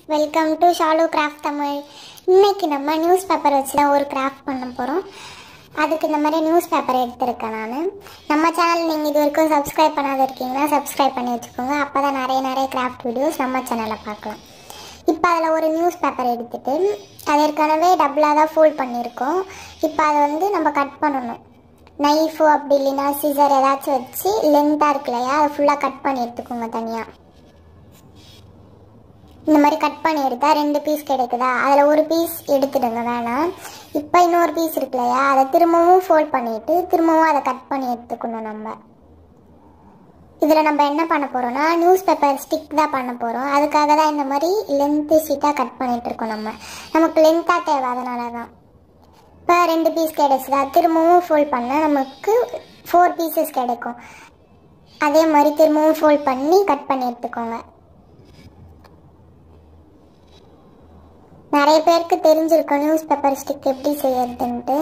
welcome to Shalu craft Tamil இன்னைக்கு நம்ம news paper வச்சு தான் ஒரு கிராஃப்ட் பண்ண போகிறோம் அதுக்கு இந்த மாதிரி நியூஸ் பேப்பர் எடுத்திருக்கேன் நான் நம்ம சேனல் நீங்கள் இது வரைக்கும் சப்ஸ்கிரைப் பண்ணாத இருக்கீங்கன்னா சப்ஸ்கிரைப் பண்ணி வச்சுக்கோங்க அப்போ தான் நிறைய நிறைய கிராஃப்ட் வீடியோஸ் நம்ம சேனலில் பார்க்கலாம் இப்போ அதில் ஒரு நியூஸ் பேப்பர் எடுத்துட்டு அது ஏற்கனவே டபுளாக தான் ஃபோல்ட் பண்ணியிருக்கோம் இப்போ அதை வந்து நம்ம கட் பண்ணணும் நைஃபு அப்படி இல்லைன்னா சிசர் ஏதாச்சும் வச்சு லென்த்தாக இருக்கு இல்லையா அதை ஃபுல்லாக கட் பண்ணி எடுத்துக்கோங்க தனியாக இந்த மாதிரி கட் பண்ணி எடுத்தா ரெண்டு பீஸ் கிடைக்குதா அதில் ஒரு பீஸ் எடுத்துடுங்க வேணாம் இப்போ இன்னொரு பீஸ் இருக்கு இல்லையா அதை திரும்பவும் ஃபோல்ட் பண்ணிட்டு திரும்பவும் அதை கட் பண்ணி எடுத்துக்கணும் நம்ம இதில் நம்ம என்ன பண்ண போகிறோம்னா நியூஸ் பேப்பர் ஸ்டிக் தான் பண்ண போகிறோம் அதுக்காக தான் இந்த மாதிரி லென்த்து ஷீட்டாக கட் பண்ணிட்டு இருக்கோம் நம்ம நமக்கு லென்த்தாக தேவை அதனால தான் இப்போ ரெண்டு பீஸ் கிடைச்சதா திரும்பவும் ஃபோல்ட் பண்ணால் நமக்கு ஃபோர் பீசஸ் கிடைக்கும் அதே மாதிரி திரும்பவும் ஃபோல்ட் பண்ணி கட் பண்ணி எடுத்துக்கோங்க நிறைய பேருக்கு தெரிஞ்சிருக்கும் நியூஸ் பேப்பர் ஸ்டிக் எப்படி செய்யறதுன்ட்டு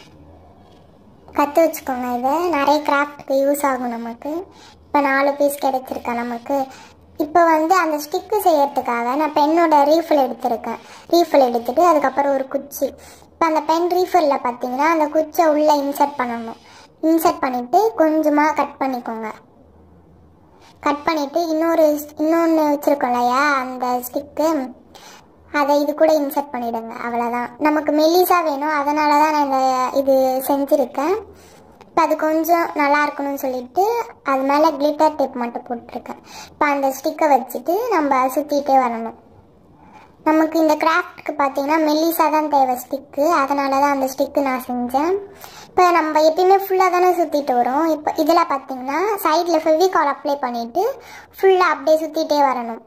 கற்று வச்சுக்கோங்க இதை நிறைய கிராஃப்ட்க்கு யூஸ் ஆகும் நமக்கு இப்போ நாலு பீஸ் கிடைச்சிருக்கா நமக்கு இப்போ வந்து அந்த ஸ்டிக்கு செய்யறதுக்காக நான் பெண்ணோட ரீஃபில் எடுத்திருக்கேன் ரீஃபில் எடுத்துட்டு அதுக்கப்புறம் ஒரு குச்சி இப்போ அந்த பென் ரீஃபில்ல பார்த்தீங்கன்னா அந்த குச்சியை உள்ளே இன்சர்ட் பண்ணணும் இன்சர்ட் பண்ணிவிட்டு கொஞ்சமாக கட் பண்ணிக்கோங்க கட் பண்ணிவிட்டு இன்னொரு இன்னொன்று வச்சுருக்கோம் இல்லையா அந்த ஸ்டிக்கு அதை இது கூட இன்சர்ட் பண்ணிவிடுங்க அவ்வளோதான் நமக்கு மெல்லிஸாக வேணும் அதனால தான் நான் இந்த இது செஞ்சுருக்கேன் இப்போ அது கொஞ்சம் நல்லா இருக்கணும்னு சொல்லிட்டு அது மேலே கிளிட்டர் டேப் மட்டும் போட்டிருக்கேன் இப்போ அந்த ஸ்டிக்கை வச்சுட்டு நம்ம சுற்றிட்டே வரணும் நமக்கு இந்த கிராஃப்ட்க்கு பார்த்தீங்கன்னா மெல்லிஸாக தான் தேவை ஸ்டிக்கு அதனால தான் அந்த ஸ்டிக்கு நான் செஞ்சேன் இப்போ நம்ம எப்பயுமே ஃபுல்லாக தானே சுற்றிட்டு வரோம் இப்போ இதில் பார்த்தீங்கன்னா சைடில் ஃபெவிகால் அப்ளை பண்ணிவிட்டு ஃபுல்லாக அப்படியே சுற்றிட்டே வரணும்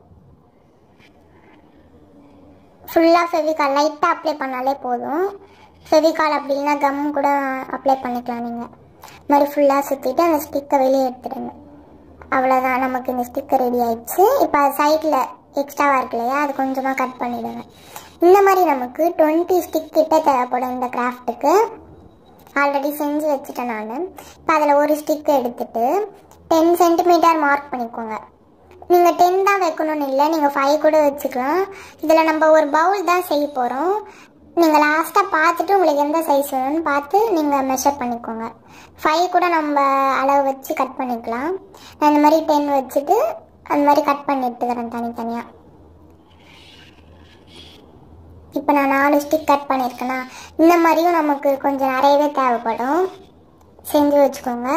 ஃபுல்லாக ஃபெவிகால் லைட்டாக அப்ளை பண்ணாலே போதும் ஃபெவிகால் அப்படி இல்லைன்னா கம் கூட அப்ளை பண்ணிக்கலாம் நீங்கள் இது மாதிரி ஃபுல்லாக சுற்றிட்டு அந்த ஸ்டிக்கை வெளியே எடுத்துடுங்க அவ்வளோதான் நமக்கு இந்த ஸ்டிக்கர் ரெடி ஆயிடுச்சு இப்போ சைடில் எக்ஸ்ட்ராவாக இருக்கு இல்லையா அது கொஞ்சமாக கட் பண்ணிவிடுங்க இந்த மாதிரி நமக்கு டுவெண்ட்டி ஸ்டிக் கிட்ட தேவைப்படும் இந்த கிராஃப்ட்டுக்கு ஆல்ரெடி செஞ்சு வச்சுட்டேன் நான் இப்போ அதில் ஒரு ஸ்டிக் எடுத்துட்டு டென் சென்டிமீட்டர் மார்க் பண்ணிக்கோங்க நீங்கள் டென் தான் வைக்கணும்னு இல்லை நீங்கள் ஃபைவ் கூட வச்சுக்கலாம் இதில் நம்ம ஒரு பவுல் தான் செய்ய போகிறோம் நீங்கள் லாஸ்ட்டாக பார்த்துட்டு உங்களுக்கு எந்த சைஸ் வேணும்னு பார்த்து நீங்கள் மெஷர் பண்ணிக்கோங்க ஃபைவ் கூட நம்ம அளவு வச்சு கட் பண்ணிக்கலாம் நான் இந்த மாதிரி டென் வச்சுட்டு அந்த மாதிரி கட் பண்ணி எடுத்துக்கிறேன் தனித்தனியாக இப்போ நான் நாலு ஸ்டிக் கட் பண்ணியிருக்கேன்னா இந்த மாதிரியும் நமக்கு கொஞ்சம் நிறையவே தேவைப்படும் செஞ்சு வச்சுக்கோங்க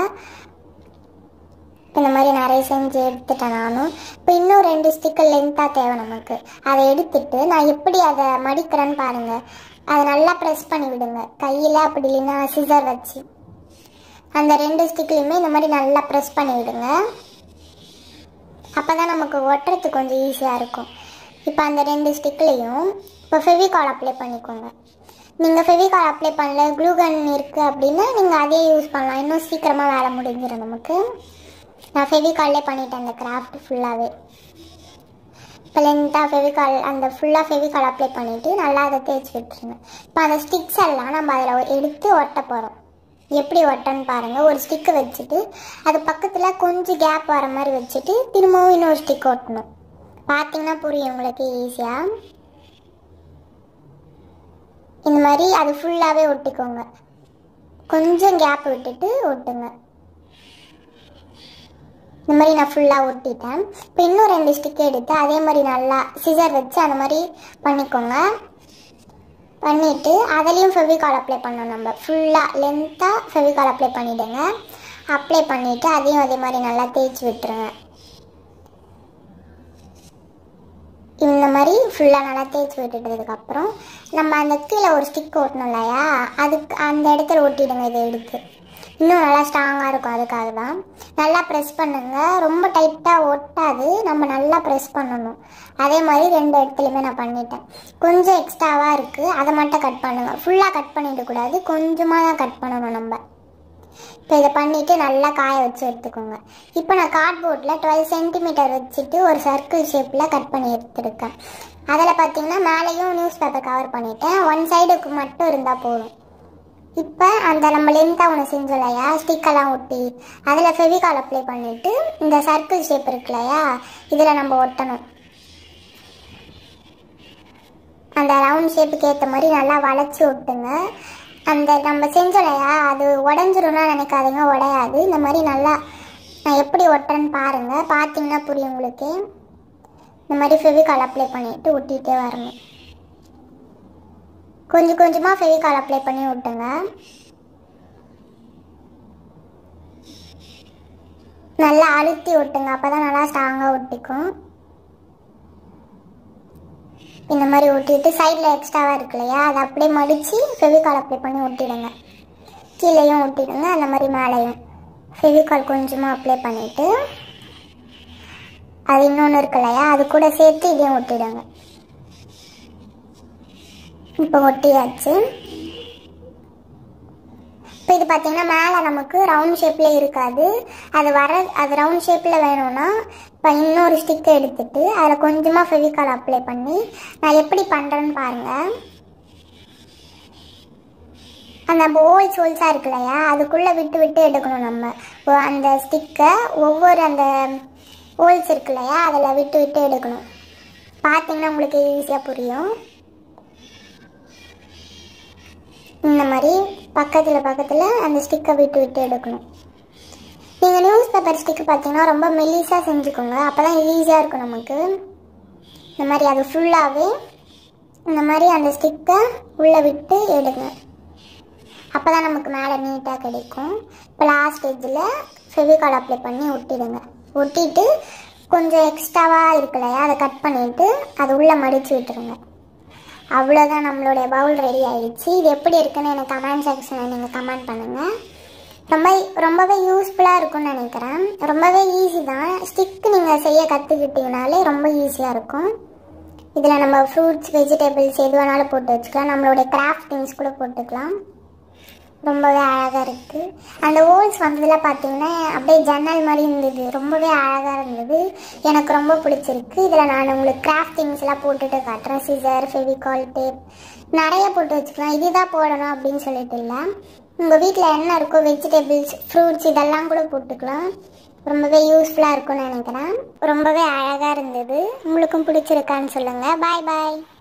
இந்த மாதிரி நிறைய செஞ்சு எடுத்துட்டேன் நானும் இப்போ இன்னும் ரெண்டு ஸ்டிக்கர் லென்த்தாக தேவை நமக்கு அதை எடுத்துட்டு நான் எப்படி அதை மடிக்கிறேன்னு பாருங்கள் அதை நல்லா ப்ரெஸ் பண்ணி விடுங்க கையில் அப்படி இல்லைன்னா சிசர் வச்சு அந்த ரெண்டு ஸ்டிக்லையுமே இந்த மாதிரி நல்லா ப்ரெஸ் பண்ணி விடுங்க அப்போ தான் நமக்கு ஒட்டுறதுக்கு கொஞ்சம் ஈஸியாக இருக்கும் இப்போ அந்த ரெண்டு ஸ்டிக்லேயும் இப்போ ஃபெவிகால் அப்ளை பண்ணிக்கோங்க நீங்கள் ஃபெவிகால் அப்ளை பண்ணல க்ளூகன் இருக்குது அப்படின்னா நீங்கள் அதே யூஸ் பண்ணலாம் இன்னும் சீக்கிரமாக வேலை முடிஞ்சிடும் நமக்கு நான் ஃபெவிகால்லே பண்ணிட்டேன் அந்த கிராஃப்ட் ஃபுல்லாகவே இப்போ லென்த்தாக ஃபெவிகால் அந்த ஃபுல்லாக ஃபெவிகால் அப்ளை பண்ணிவிட்டு நல்லா அதை தேய்ச்சி விட்டுருங்க இப்போ அந்த ஸ்டிக்ஸ் எல்லாம் நம்ம அதில் எடுத்து ஒட்ட போகிறோம் எப்படி ஒட்டன்னு பாருங்கள் ஒரு ஸ்டிக்கு வச்சுட்டு அது பக்கத்தில் கொஞ்சம் கேப் வர மாதிரி வச்சுட்டு திரும்பவும் இன்னொரு ஸ்டிக் ஒட்டணும் பார்த்தீங்கன்னா புரியும் உங்களுக்கு ஈஸியாக இந்த மாதிரி அது ஃபுல்லாகவே ஒட்டிக்கோங்க கொஞ்சம் கேப் விட்டுட்டு ஒட்டுங்க இந்த மாதிரி நான் ஃபுல்லாக ஒட்டிட்டேன் இப்போ இன்னும் ரெண்டு ஸ்டிக் எடுத்து அதே மாதிரி நல்லா சிசர் வச்சு அந்த மாதிரி பண்ணிக்கோங்க பண்ணிவிட்டு அதுலேயும் ஃபெவிகால் அப்ளை பண்ணணும் நம்ம ஃபுல்லாக லென்த்தாக ஃபெவிகால் அப்ளை பண்ணிவிடுங்க அப்ளை பண்ணிவிட்டு அதையும் அதே மாதிரி நல்லா தேய்ச்சி விட்டுருங்க இந்த மாதிரி ஃபுல்லாக நல்லா தேய்ச்சி விட்டுட்டதுக்கப்புறம் நம்ம அந்த கீழே ஒரு ஸ்டிக் ஓட்டணும் இல்லையா அதுக்கு அந்த இடத்துல ஒட்டிடுங்க இதை எடுத்து இன்னும் நல்லா ஸ்ட்ராங்காக இருக்கும் அதுக்காக தான் நல்லா ப்ரெஸ் பண்ணுங்க ரொம்ப டைட்டாக ஒட்டாது நம்ம நல்லா ப்ரெஸ் பண்ணணும் அதே மாதிரி ரெண்டு இடத்துலையுமே நான் பண்ணிட்டேன் கொஞ்சம் எக்ஸ்ட்ராவாக இருக்குது அதை மட்டும் கட் பண்ணுங்கள் ஃபுல்லாக கட் பண்ணிடக்கூடாது கொஞ்சமாக தான் கட் பண்ணணும் நம்ம இப்போ இதை பண்ணிவிட்டு நல்லா காய வச்சு எடுத்துக்கோங்க இப்போ நான் கார்ட்போர்டில் டுவெல் சென்டிமீட்டர் வச்சுட்டு ஒரு சர்க்கிள் ஷேப்பில் கட் பண்ணி எடுத்துருக்கேன் அதில் பார்த்தீங்கன்னா மேலேயும் நியூஸ் பேப்பர் கவர் பண்ணிட்டேன் ஒன் சைடுக்கு மட்டும் இருந்தால் போதும் இப்போ அந்த நம்ம லென்த்தாக ஒன்று செஞ்சோம் இல்லையா ஸ்டிக்கெல்லாம் ஒட்டி அதில் ஃபெவிகால் அப்ளை பண்ணிவிட்டு இந்த சர்க்கிள் ஷேப் இருக்கு இல்லையா இதில் நம்ம ஒட்டணும் அந்த ரவுண்ட் ஷேப்புக்கு ஏற்ற மாதிரி நல்லா வளைச்சி விட்டுங்க அந்த நம்ம செஞ்சோலையா அது உடஞ்சிரும்னா நினைக்காதீங்க உடையாது இந்த மாதிரி நல்லா நான் எப்படி ஒட்டுறேன்னு பாருங்கள் பார்த்தீங்கன்னா புரியும் உங்களுக்கு இந்த மாதிரி ஃபெவிகால் அப்ளை பண்ணிட்டு ஒட்டிகிட்டே வரணும் கொஞ்சம் கொஞ்சமாக ஃபெவிகால் அப்ளை பண்ணி விட்டுங்க நல்லா அழுத்தி ஒட்டுங்க அப்போ தான் நல்லா ஸ்ட்ராங்காக ஒட்டிக்கும் இந்த மாதிரி ஒட்டிட்டு சைடில் எக்ஸ்ட்ராவாக இருக்கு இல்லையா அதை அப்படியே மடித்து ஃபெவிகால் அப்ளை பண்ணி ஒட்டிடுங்க கீழேயும் ஒட்டிடுங்க அந்த மாதிரி மேலேயும் ஃபெவிகால் கொஞ்சமாக அப்ளை பண்ணிவிட்டு அது இன்னொன்று இருக்கு இல்லையா அது கூட சேர்த்து இதையும் ஒட்டிடுங்க இப்போ ஒட்டியாச்சு இப்போ இது பார்த்தீங்கன்னா மேலே நமக்கு ரவுண்ட் ஷேப்பில் இருக்காது அது வர அது ரவுண்ட் ஷேப்பில் வேணும்னா இப்போ இன்னொரு ஸ்டிக் எடுத்துட்டு அதில் கொஞ்சமாக ஃபெவிகால் அப்ளை பண்ணி நான் எப்படி பண்ணுறேன்னு பாருங்கள் அந்த ஹோல்ஸ் ஹோல்ஸாக இருக்கு இல்லையா அதுக்குள்ளே விட்டு விட்டு எடுக்கணும் நம்ம இப்போ அந்த ஸ்டிக்கை ஒவ்வொரு அந்த ஹோல்ஸ் இருக்கு இல்லையா அதில் விட்டு விட்டு எடுக்கணும் பார்த்தீங்கன்னா உங்களுக்கு ஈஸியாக புரியும் இந்த மாதிரி பக்கத்தில் பக்கத்தில் அந்த ஸ்டிக்கை விட்டு விட்டு எடுக்கணும் நீங்கள் நியூஸ் பேப்பர் ஸ்டிக்கு பார்த்தீங்கன்னா ரொம்ப மெல்லிஸாக செஞ்சுக்கோங்க அப்போ தான் ஈஸியாக இருக்கும் நமக்கு இந்த மாதிரி அது ஃபுல்லாகவே இந்த மாதிரி அந்த ஸ்டிக்கை உள்ளே விட்டு எடுங்க அப்போ தான் நமக்கு மேலே நீட்டாக கிடைக்கும் இப்போ லாஸ்ட் ஸ்டேஜில் ஃபெவிகால் அப்ளை பண்ணி ஒட்டிடுங்க ஒட்டிட்டு கொஞ்சம் எக்ஸ்ட்ராவாக இருக்கு இல்லையா அதை கட் பண்ணிவிட்டு அது உள்ளே மடித்து விட்டுருங்க அவ்வளோதான் நம்மளுடைய பவுல் ரெடி ஆயிடுச்சு இது எப்படி இருக்குன்னு எனக்கு கமெண்ட் செக்ஷனில் நீங்கள் கமெண்ட் பண்ணுங்கள் ரொம்ப ரொம்பவே யூஸ்ஃபுல்லாக இருக்கும்னு நினைக்கிறேன் ரொம்பவே ஈஸி தான் ஸ்டிக் நீங்கள் செய்ய கற்றுக்கிட்டீங்கனாலே ரொம்ப ஈஸியாக இருக்கும் இதில் நம்ம ஃப்ரூட்ஸ் வெஜிடபிள்ஸ் எது வேணாலும் போட்டு வச்சுக்கலாம் நம்மளுடைய கிராஃப்ட் திங்ஸ் கூட போட்டுக்கலாம் ரொம்பவே அழகாக இருக்குது அந்த ஹோல்ஸ் வந்ததில் பார்த்தீங்கன்னா அப்படியே ஜன்னல் மாதிரி இருந்தது ரொம்பவே அழகாக இருந்தது எனக்கு ரொம்ப பிடிச்சிருக்கு இதில் நான் உங்களுக்கு கிராஃப்ட் திங்ஸ்லாம் போட்டுட்டு காட்டுறேன் சிசர் ஃபெவிகால் டேப் நிறைய போட்டு வச்சுக்கலாம் இதுதான் போடணும் அப்படின்னு சொல்லிட்டு இல்லை உங்கள் வீட்டில் என்ன இருக்கோ வெஜிடபிள்ஸ் ஃப்ரூட்ஸ் இதெல்லாம் கூட போட்டுக்கலாம் ரொம்பவே யூஸ்ஃபுல்லாக இருக்கும்னு நினைக்கிறேன் ரொம்பவே அழகாக இருந்தது உங்களுக்கும் பிடிச்சிருக்கான்னு சொல்லுங்கள் பாய் பாய்